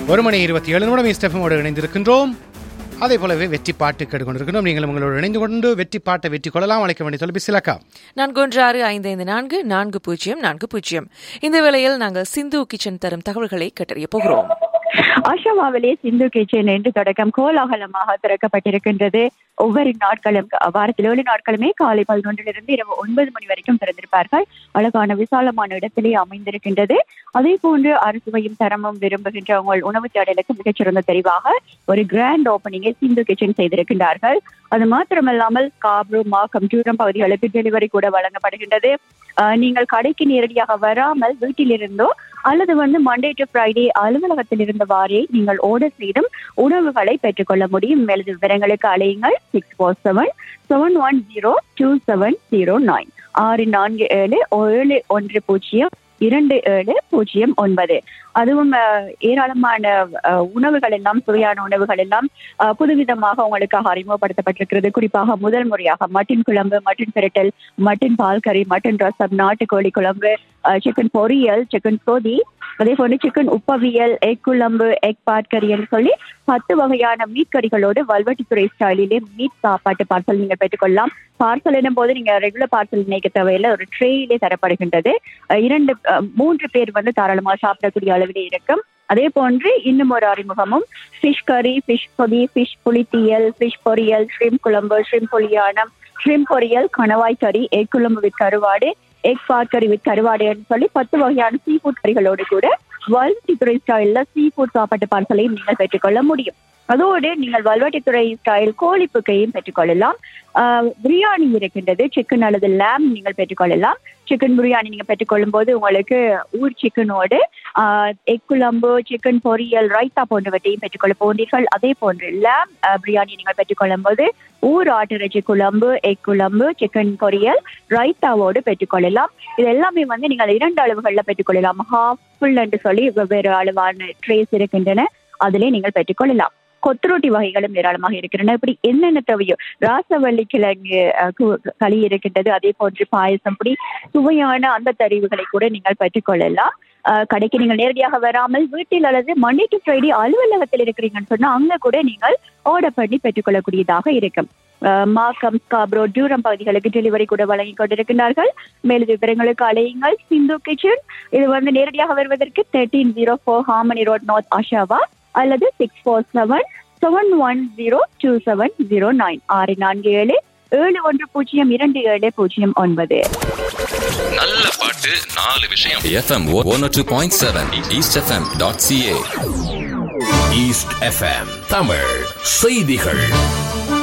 ஒரு மணி இருபத்தி ஏழு நிமிடம் இஸ்டெஃபமோடு இணைந்திருக்கின்றோம் அதே போலவே வெற்றி பாட்டு கேட்டுக்கொண்டிருக்கின்றோம் நீங்கள் உங்களோடு இணைந்து கொண்டு வெற்றி பாட்டை வெற்றி கொள்ளலாம் அழைக்க வேண்டிய தொலைபேசி இலக்கா நான்கு ஒன்று ஆறு ஐந்து ஐந்து நான்கு நான்கு பூஜ்ஜியம் நான்கு பூஜ்ஜியம் இந்த வேளையில் நாங்கள் சிந்து கிச்சன் தரும் தகவல்களை கேட்டறிய போகிறோம் ஆஷாவாவிலே சிந்து கிச்சன் என்று தொடக்கம் கோலாகலமாக திறக்கப்பட்டிருக்கின்றது ஒவ்வொரு நாட்களும் வாரத்தில் ஏழு நாட்களுமே காலை பதினொன்றிலிருந்து இரவு ஒன்பது மணி வரைக்கும் திறந்திருப்பார்கள் அழகான விசாலமான இடத்திலே அமைந்திருக்கின்றது அதே போன்று அறுசுவையும் தரமும் விரும்புகின்ற உங்கள் உணவு தேடலுக்கு மிகச்சிறந்த தெரிவாக ஒரு கிராண்ட் ஓபனிங்கை சிந்து கிச்சன் செய்திருக்கின்றார்கள் அது மாத்திரமல்லாமல் காப்ரோ மாக்கம் தூரம் பகுதிகளுக்கு டெலிவரி கூட வழங்கப்படுகின்றது ஆஹ் நீங்கள் கடைக்கு நேரடியாக வராமல் வீட்டிலிருந்தோ அல்லது வந்து மண்டே டு ஃப்ரைடே அலுவலகத்தில் இருந்தவாறே நீங்கள் ஆர்டர் செய்தும் உணவுகளை பெற்றுக்கொள்ள முடியும் மேலது விவரங்களுக்கு அலையுங்கள் six four seven seven one zero two seven zero nine ஆறு நான்கு ஏழு ஏழு ஒன்று பூஜ்ஜியம் இரண்டு ஏழு பூஜ்ஜியம் ஒன்பது அதுவும் அஹ், ஏராளமான அஹ், உணவுகள் எல்லாம் சுவையான உணவுகள் எல்லாம் அஹ், புதுவிதமாக உங்களுக்காக அறிமுகப்படுத்தப்பட்டிருக்கிறது குறிப்பாக முதல் முறையாக மட்டன் குழம்பு மட்டன் பிரட்டல் மட்டன் பால் கறி மட்டன் ரசம் நாட்டுக்கோழி குழம்பு சிக்கன் பொரியல் சிக்கன் சோதி அதே போன்று சிக்கன் உப்பவியல் எக் குழம்பு எக் பாட்கறின்னு சொல்லி பத்து வகையான மீட் கறிகளோடு வல்வட்டித்துறை ஸ்டைலிலே மீட் சாப்பாட்டு பார்சல் நீங்கள் பெற்றுக்கொள்ளலாம் பார்சல் என்னும் போது நீங்க ரெகுலர் பார்சல் நினைக்க தேவையில்லை ஒரு ட்ரேயிலே தரப்படுகின்றது அஹ் இரண்டு அஹ், மூன்று பேர் வந்து தாராளமாக சாப்பிடக்கூடிய அளவிலே இருக்கும் அதே போன்று இன்னும் ஒரு அறிமுகமும் ஃபிஷ் கறி ஃபிஷ் பொதி ஃபிஷ் புளித்தியல் ஃபிஷ் பொரியல் ஷ்ரிம் குழம்பு ஷ்ரிம் புளியானம் ஷ்ரிம் பொரியல் கணவாய் கறி எக் குழம்பு வித் கருவாடு எக் பாட்கறி வித் கருவாடுன்னு சொல்லி பத்து வகையான சீ ஃபுட் கறிகளோடு கூட வல்வட்டித்துறை ஸ்டைல்ல சீ ஃபுட் சாப்பாட்டு பார்சலையும் நீங்கள் பெற்றுக்கொள்ள முடியும் அதோடு நீங்கள் வல்வட்டித்துறை ஸ்டைல் கோழி புக்கையும் பெற்றுக்கொள்ளலாம் ஆஹ் பிரியாணி இருக்கின்றது சிக்கன் அல்லது லேம் நீங்கள் பெற்றுக்கொள்ளலாம் சிக்கன் பிரியாணி நீங்க பெற்றுக்கொள்ளும் போது உங்களுக்கு ஊர் சிக்கனோடு எக் குழம்பு சிக்கன் பொரியல் ரைத்தா போன்றவற்றையும் பெற்றுக்கொள்ள போன்றீர்கள் அதே போன்று லேம் பிரியாணி நீங்கள் பெற்றுக்கொள்ளும் போது ஊர் ஆட்டிறைச்சி குழம்பு எக் குழம்பு சிக்கன் பொரியல் ரைத்தாவோடு பெற்றுக்கொள்ளலாம் இது எல்லாமே வந்து நீங்கள் இரண்டு அளவுகளில் பெற்றுக்கொள்ளலாம் ஹாஃப் ஃபுல் என்று சொல்லி வெவ்வேறு அளவான ட்ரேஸ் இருக்கின்றன அதிலே நீங்கள் பெற்றுக்கொள்ளலாம் கொத்துரொட்டி வகைகளும் ஏராளமாக இருக்கின்றன இப்படி என்னென்ன தேவையோ ராசவள்ளி கிழங்கு அஹ், கு- களி இருக்கின்றது அதே போன்று பாயசம் இப்படி சுவையான அந்த தெரிவுகளை கூட நீங்கள் பெற்றுக்கொள்ளலாம் அஹ், கடைக்கு நீங்கள் நேரடியாக வராமல் வீட்டில் அல்லது மண்டே டு ஃப்ரைடே அலுவலகத்தில் இருக்கிறீங்கன்னு சொன்னா அங்க கூட நீங்கள் ஆர்டர் பண்ணி பெற்றுக்கொள்ளக்கூடியதாக இருக்கும் அஹ், மாக்கம் ஸ்காப்ரோ டியூரம் பகுதிகளுக்கு டெலிவரி கூட வழங்கி கொண்டிருக்கிறார்கள் மேலும் விவரங்களுக்கு அலையுங்கள் சிந்து கிச்சன் இது வந்து நேரடியாக வருவதற்கு thirteen zero four Harmony Road North Oshawa அல்லது six four seven seven one zero two seven zero nine ஆறு நான்கு ஏழு ஏழு ஒன்று பூஜ்ஜியம் இரண்டு ஏழு பூஜ்ஜியம் ஒன்பது நல்ல பாட்டு நாலு விஷயம் FM 102.7 eastfm.ca east FM Tamil செய்திகள்